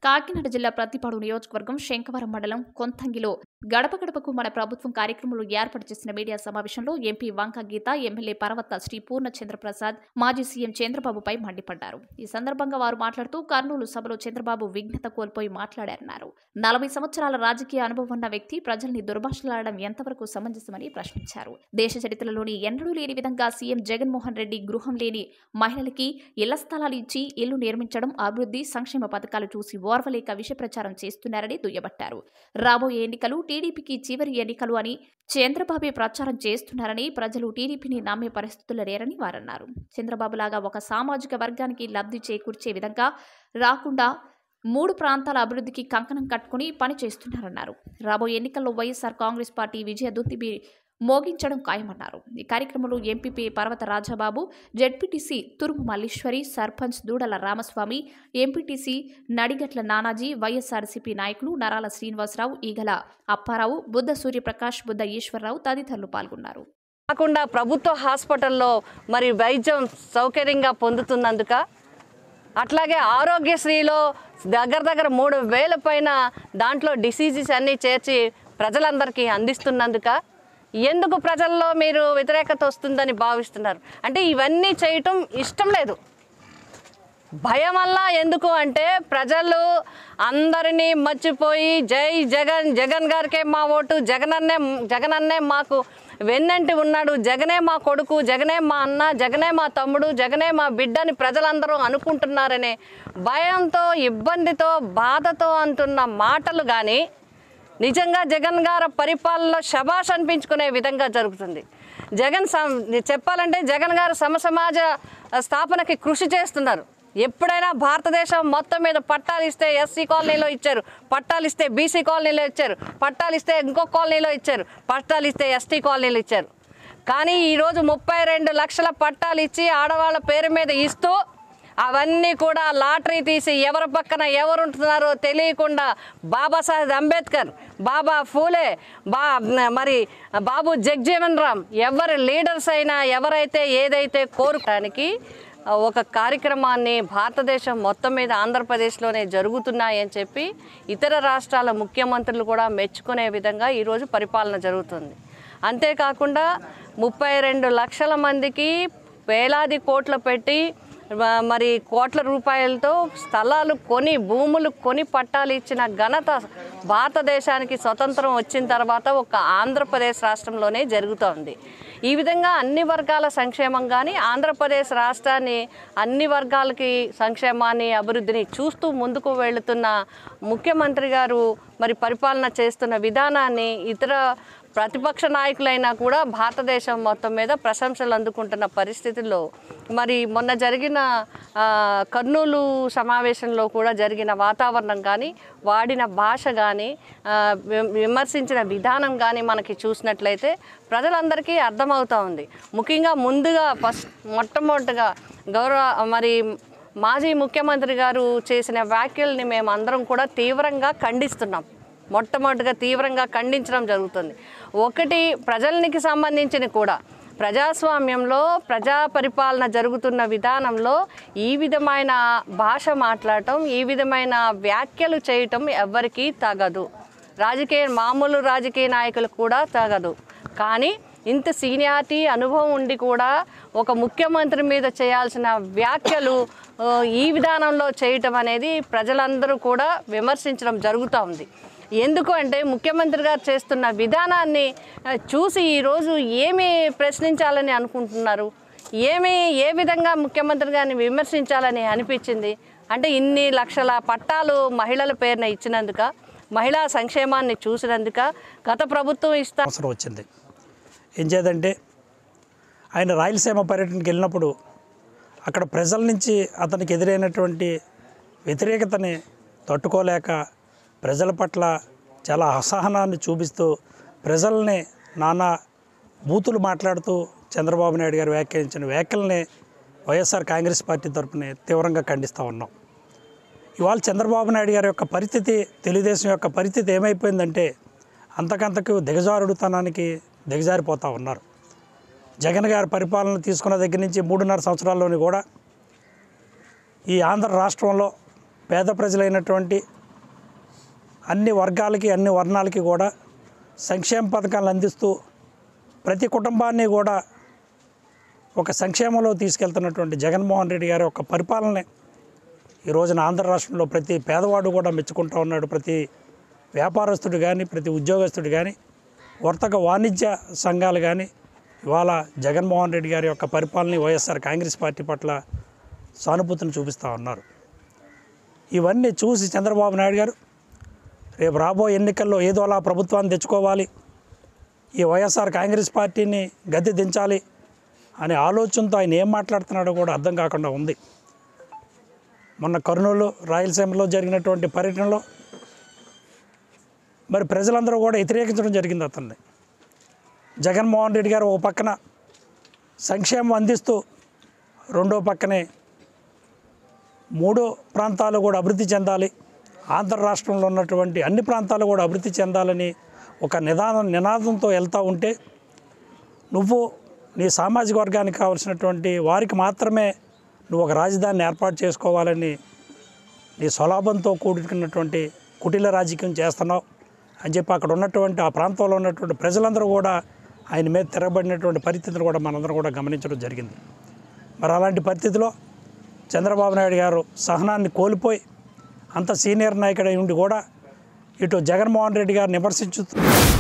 కాకినాడ జిల్లా ప్రతిపాడు నియోజకవర్గం శంకవరం మండలం కొంతంగిలో గడప గడపకు మన ప్రభుత్వం కార్యక్రమంలో ఏర్పాటు చేసిన మీడియా సమావేశంలో ఎంపీ వంక గీత ఎమ్మెల్యే పర్వత శ్రీ పూర్ణచంద్ర ప్రసాద్ మాజీ సీఎం చంద్రబాబుపై మండిపడ్డారు ఈ సందర్భంగా వారు మాట్లాడుతూ కర్నూలు సభలో చంద్రబాబు విఘ్నత కోల్పోయి మాట్లాడారన్నారు నలభై సంవత్సరాల రాజకీయ అనుభవం ఉన్న వ్యక్తి ప్రజల్ని దుర్భాషలాడడం ఎంతవరకు సమంజసమని ప్రశ్నించారు దేశ చరిత్రలోని ఎన్నడూ లేని విధంగా సీఎం జగన్మోహన్ రెడ్డి గృహం లేని మహిళలకి ఇళ్ల స్థలాలు ఇచ్చి ఇల్లు నిర్మించడం అభివృద్ధి సంక్షేమ పథకాలు చూసి ఓర్వలేక విష ప్రచారం చేస్తున్నారని దుయ్యబట్టారు రాబోయే ఎన్నికలు టీడీపీకి చివరి ఎన్నికలు అని చంద్రబాబే ప్రచారం చేస్తున్నారని ప్రజలు టీడీపీని నమ్మే పరిస్థితులు లేరని వారన్నారు చంద్రబాబు లాగా ఒక సామాజిక వర్గానికి లబ్ధి చేకూర్చే విధంగా రాకుండా మూడు ప్రాంతాల అభివృద్ధికి కంకణం కట్టుకుని పని చేస్తున్నారన్నారు రాబోయే ఎన్నికల్లో వైఎస్ఆర్ కాంగ్రెస్ పార్టీ విజయ దుత్తిబి మోగించడం ఖాయమన్నారు ఈ కార్యక్రమంలో ఎంపీపీ పర్వత రాజాబాబు జెడ్పీటీసీ తురుము మల్లీశ్వరి సర్పంచ్ దూడల రామస్వామి ఎంపీటీసీ నడిగట్ల నానాజీ వైఎస్ఆర్సీపీ నాయకులు నరాల శ్రీనివాసరావు ఈగల అప్పారావు బుద్ధ సూర్యప్రకాష్ బుద్ధ ఈశ్వరరావు తదితరులు పాల్గొన్నారు కాకుండా ప్రభుత్వ హాస్పిటల్లో మరి వైద్యం సౌకర్యంగా పొందుతున్నందుక అట్లాగే ఆరోగ్యశ్రీలో దగ్గర దగ్గర మూడు వేల పైన దాంట్లో డిసీజెస్ అన్నీ చేర్చి ప్రజలందరికీ అందిస్తున్నందుక ఎందుకు ప్రజల్లో మీరు వ్యతిరేకత వస్తుందని భావిస్తున్నారు అంటే ఇవన్నీ చేయటం ఇష్టం లేదు భయం వల్ల ఎందుకు అంటే ప్రజలు అందరినీ మర్చిపోయి జై జగన్ జగన్ గారికే మా ఓటు జగన్ అన్నే జగన్ అన్నే మాకు వెన్నంటి ఉన్నాడు జగనే మా కొడుకు జగనే మా అన్న జగనే మా తమ్ముడు జగనే మా బిడ్డని ప్రజలందరూ అనుకుంటున్నారనే భయంతో ఇబ్బందితో బాధతో అంటున్న మాటలు కానీ నిజంగా జగన్ గారి పరిపాలనలో శబాష్ అనిపించుకునే విధంగా జరుగుతుంది జగన్ సం- చెప్పాలంటే జగన్ గారు సమసమాజ స్థాపనకి కృషి చేస్తున్నారు ఎప్పుడైనా భారతదేశం మొత్తం మీద పట్టాలు ఇస్తే ఎస్సీ కాలనీలో ఇచ్చారు పట్టాలు ఇస్తే బీసీ కాలనీలో ఇచ్చారు పట్టాలు ఇస్తే ఇంకో కాలనీలో ఇచ్చారు పట్టాలు ఇస్తే ఎస్టీ కాలనీలో ఇచ్చారు కానీ ఈరోజు ముప్పై రెండు లక్షల పట్టాలు ఇచ్చి ఆడవాళ్ళ పేరు మీద ఇస్తూ అవన్నీ కూడా లాటరీ తీసి ఎవరి పక్కన ఎవరు ఉంటున్నారో తెలియకుండా బాబాసాహెబ్ అంబేద్కర్ బాబా ఫూలే బా మరి బాబు జగ్జీవన్ రామ్ ఎవరి లీడర్స్ అయినా ఎవరైతే ఏదైతే కోరుకోవడానికి ఒక కార్యక్రమాన్ని భారతదేశం మొత్తం మీద ఆంధ్రప్రదేశ్లోనే జరుగుతున్నాయని చెప్పి ఇతర రాష్ట్రాల ముఖ్యమంత్రులు కూడా మెచ్చుకునే విధంగా ఈరోజు పరిపాలన జరుగుతుంది అంతేకాకుండా ముప్పై రెండు లక్షల మందికి వేలాది కోట్లు పెట్టి మ- మరి కోట్ల రూపాయలతో స్థలాలు కొని భూములు కొని పట్టాలు ఇచ్చిన ఘనత భారతదేశానికి స్వతంత్రం వచ్చిన తర్వాత ఒక ఆంధ్రప్రదేశ్ రాష్ట్రంలోనే జరుగుతోంది ఈ విధంగా అన్ని వర్గాల సంక్షేమం కానీ ఆంధ్రప్రదేశ్ రాష్ట్రాన్ని అన్ని వర్గాలకి సంక్షేమాన్ని అభివృద్ధిని చూస్తూ ముందుకు వెళుతున్న ముఖ్యమంత్రి గారు మరి పరిపాలన చేస్తున్న విధానాన్ని ఇతర ప్రతిపక్ష నాయకులైనా కూడా భారతదేశం మొత్తం మీద ప్రశంసలు అందుకుంటున్న పరిస్థితుల్లో మరి మొన్న జరిగిన ఆ, కర్నూలు సమావేశంలో కూడా జరిగిన వాతావరణం కానీ వాడిన భాష కానీ ఆ, వి- విమర్శించిన విధానం కానీ మనకి చూసినట్లయితే ప్రజలందరికీ అర్థమవుతా ఉంది ముఖ్యంగా ముందుగా ఫస్ట్ మొట్టమొదటిగా గౌరవ మరి మాజీ ముఖ్యమంత్రి గారు చేసిన వ్యాఖ్యల్ని మేము అందరం కూడా తీవ్రంగా ఖండిస్తున్నాం మొట్టమొదటిగా తీవ్రంగా ఖండించడం జరుగుతుంది ఒకటి ప్రజలనికి సంబంధించిన కూడా ప్రజాస్వామ్యంలో ప్రజా పరిపాలన జరుగుతున్న విధానంలో ఈ విధమైన భాష మాట్లాడటం ఈ విధమైన వ్యాఖ్యలు చేయటం ఎవ్వరికీ తగదు రాజకీయ మామూలు రాజకీయ నాయకులకు కూడా తగదు కానీ ఇంత సీనియారిటీ అనుభవం ఉండి కూడా ఒక ముఖ్యమంత్రి మీద చేయాల్సిన వ్యాఖ్యలు ఆ, ఈ విధానంలో చేయటం అనేది ప్రజలందరూ కూడా విమర్శించడం జరుగుతూ ఉంది ఎందుకు అంటే ముఖ్యమంత్రి గారు చేస్తున్న విధానాన్ని ఆ, చూసి ఈరోజు ఏమి ప్రశ్నించాలని అనుకుంటున్నారు ఏమి ఏ విధంగా ముఖ్యమంత్రి గారిని విమర్శించాలని అనిపించింది అంటే ఇన్ని లక్షల పట్టాలు మహిళల పేరున ఇచ్చినందుక మహిళా సంక్షేమాన్ని చూసినందుక గత ప్రభుత్వం ఇస్తా అవసరం వచ్చింది ఏం చేదంటే ఆయన రాయలసీమ పర్యటనకి వెళ్ళినప్పుడు అక్కడ ప్రజల నుంచి అతనికి ఎదురైనటువంటి వ్యతిరేకతని తట్టుకోలేక ప్రజల పట్ల చాలా అసహనాన్ని చూపిస్తూ ప్రజల్ని నానా బూతులు మాట్లాడుతూ చంద్రబాబు నాయుడు గారు వ్యాఖ్యానించిన వ్యాఖ్యల్ని వైఎస్ఆర్ కాంగ్రెస్ పార్టీ తరపున తీవ్రంగా ఖండిస్తూ ఉన్నాం ఇవాళ చంద్రబాబు నాయుడు గారి యొక్క పరిస్థితి తెలుగుదేశం యొక్క పరిస్థితి ఏమైపోయిందంటే అంతకంతకు దిగజారుడుతనానికి దిగజారిపోతూ ఉన్నారు జగన్ గారి పరిపాలన తీసుకున్న దగ్గర నుంచి మూడున్నర సంవత్సరాల్లోని కూడా ఈ ఆంధ్ర రాష్ట్రంలో పేద ప్రజలైనటువంటి అన్ని వర్గాలకి అన్ని వర్ణాలకి కూడా సంక్షేమ పథకాలు అందిస్తూ ప్రతి కుటుంబాన్ని కూడా ఒక సంక్షేమంలో తీసుకెళ్తున్నటువంటి జగన్మోహన్ రెడ్డి గారి యొక్క పరిపాలన ఈ రోజున ఆంధ్ర రాష్ట్రంలో ప్రతి పేదవాడు కూడా మెచ్చుకుంటూ ఉన్నాడు ప్రతి వ్యాపారస్తుడు కానీ ప్రతి ఉద్యోగస్తుడు కానీ వర్తక వాణిజ్య సంఘాలు కానీ ఇవాళ జగన్మోహన్ రెడ్డి గారి యొక్క పరిపాలన వైఎస్ఆర్ కాంగ్రెస్ పార్టీ పట్ల సానుభూతిని చూపిస్తూ ఉన్నారు ఇవన్నీ చూసి చంద్రబాబు నాయుడు గారు రేపు రాబోయే ఎన్నికల్లో ఏదోలా ప్రభుత్వాన్ని తెచ్చుకోవాలి ఈ వైఎస్ఆర్ కాంగ్రెస్ పార్టీని గద్దె దించాలి అనే ఆలోచనతో ఆయన ఏం మాట్లాడుతున్నాడో కూడా అర్థం కాకుండా ఉంది మొన్న కర్నూలు రాయలసీమలో జరిగినటువంటి పర్యటనలో మరి ప్రజలందరూ కూడా వ్యతిరేకించడం జరిగింది అతన్ని జగన్మోహన్ రెడ్డి గారు ఒక పక్కన సంక్షేమం అందిస్తూ రెండో పక్కనే మూడో ప్రాంతాలు కూడా అభివృద్ధి చెందాలి ఆంధ్ర రాష్ట్రంలో ఉన్నటువంటి అన్ని ప్రాంతాలు కూడా అభివృద్ధి చెందాలని ఒక నిదానం నినాదంతో వెళ్తూ ఉంటే నువ్వు నీ సామాజిక వర్గానికి కావలసినటువంటి వారికి మాత్రమే నువ్వు ఒక రాజధానిని ఏర్పాటు చేసుకోవాలని నీ స్వలాభంతో కూడుకున్నటువంటి కుటిల రాజకీయం చేస్తున్నావు అని చెప్పి అక్కడ ఉన్నటువంటి ఆ ప్రాంతంలో ఉన్నటువంటి ప్రజలందరూ కూడా ఆయన మీద తిరగబడినటువంటి పరిస్థితిని కూడా మనందరం కూడా గమనించడం జరిగింది మరి అలాంటి పరిస్థితిలో చంద్రబాబు నాయుడు గారు సహనాన్ని కోల్పోయి అంత సీనియర్ నాయకుడై ఉండి కూడా ఇటు జగన్మోహన్ రెడ్డి గారిని విమర్శించు